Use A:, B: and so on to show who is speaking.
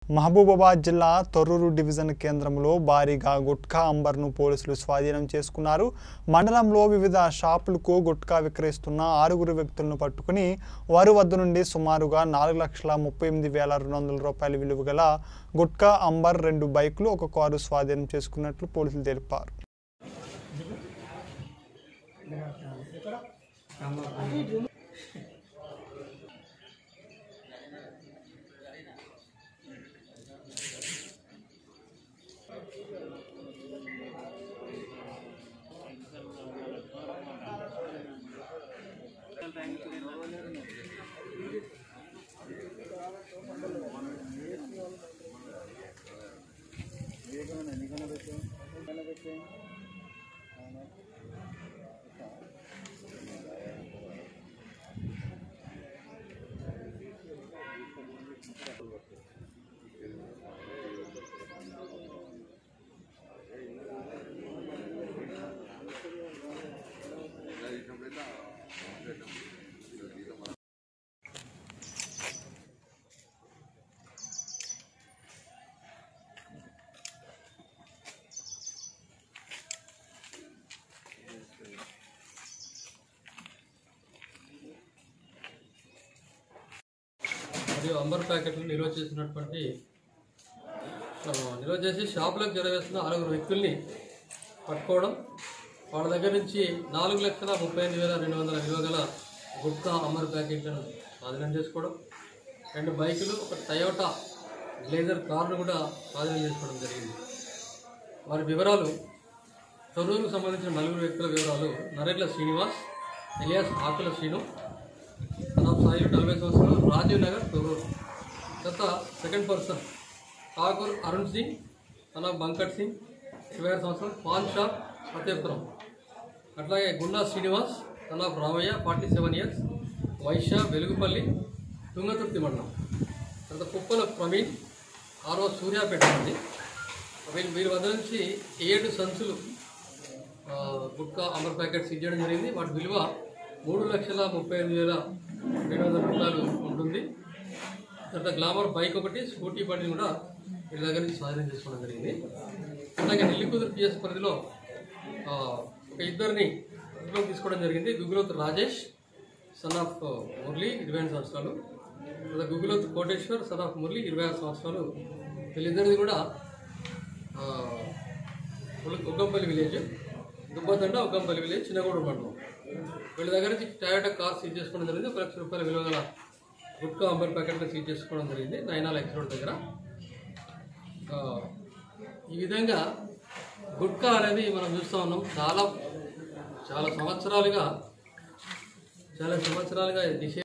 A: మహబూబాబాద్ జిల్లా తొర్రూరు డివిజన్ కేంద్రంలో భారీగా గుట్కా అంబర్ను పోలీసులు స్వాధీనం చేసుకున్నారు మండలంలో వివిధ షాపులకు గుట్కా విక్రయిస్తున్న ఆరుగురు వ్యక్తులను పట్టుకుని వారి వద్ద నుండి సుమారుగా నాలుగు లక్షల ముప్పై ఎనిమిది వేల రెండు వందల రూపాయల విలువ గల గుట్కా అంబర్ రెండు బైకులు ఒక కారు స్వాధీనం చేసుకున్నట్లు పోలీసులు తెలిపారు
B: మరియు అంబర్ ప్యాకెట్లు నిల్వ చేసినటువంటి ఆ, నిల్వ చేసి షాపులకు జరవేస్తున్న ఆరుగురు వ్యక్తుల్ని పట్టుకోవడం వాళ్ళ దగ్గర నుంచి నాలుగు లక్షల ముప్పై ఎనిమిది వేల రెండు వందల విలువ గల గుట్కా అంబర్ ప్యాకెట్లను స్వాధీనం చేసుకోవడం రెండు బైకులు ఒక టయోటా గ్లేజర్ కార్ను కూడా స్వాధీనం చేసుకోవడం జరిగింది వారి వివరాలు తొర్రూరుకు సంబంధించిన నలుగురు వ్యక్తుల వివరాలు నరేట్ల శ్రీనివాస్ ఎలియాస్ ఆకుల శ్రీను తన సాయి నలభై సంవత్సరాలు రాజీవ్ నగర్ తొర్రూరు గత సెకండ్ పర్సన్ ఠాకూర్ అరుణ్ సింగ్ తన బంకట్ సింగ్ ఇరవై ఆరు సంవత్సరాలు పాన్ షాప్ ఫతేపురం అట్లాగే గుండా శ్రీనివాస్ తన Ramaiah forty seven years Vaishya Veluguppalli Thungathurthi మండలం తర్వాత కుప్పల ప్రవీణ్ ఆరో సూర్యాపేట నుండి వీళ్ళ వీరి వద్ద నుంచి ఏడు సంచులు ఆ, గుట్కా అమర్ ప్యాకెట్ సీజ్ చేయడం జరిగింది వాటి విలువ మూడు లక్షల ముప్పై ఎనిమిది వేల రెండు వందల రూపాయలు ఉంటుంది తర్వాత గ్లామర్ బైక్ ఒకటి స్కూటీ బండి కూడా వీళ్ళ దగ్గర నుంచి స్వాధీనం చేసుకోవడం జరిగింది అలాగే నెల్లికుదురు పిఎస్ పరిధిలో ఆ, ఒక ఇద్దరిని అదుపులోకి తీసుకోవడం జరిగింది గుగులోత్ రాజేష్ సన్ ఆఫ్ మురళి ఇరవై ఐదు సంవత్సరాలు తర్వాత గుగులోత్ కోటేశ్వర్ సన్ ఆఫ్ మురళి ఇరవై ఆరు సంవత్సరాలు వీళ్ళిద్దరిది కూడా ఆ, ఉల్ల- ఉగ్గంపల్లి విలేజ్ దుబ్బతండ ఉగ్గంపల్లి విలేజ్ చిన్నగూడెం మండలం వీళ్ళ దగ్గర నుంచి టయోటా కార్ సీజ్ చేసుకోవడం జరిగింది ఒక లక్ష రూపాయల విలువ గల గుట్కా అంబర్ ప్యాకెట్లు సీజ్ చేసుకోవడం జరిగింది నైనాల్ ఎక్స్ రోడ్ దగ్గర ఆ, ఈ విధంగా గుట్కా అనేది మనం చూస్తూ ఉన్నాం చాలా చాలా సంవత్సరాలుగా చాలా సంవత్సరాలుగా నిషేధ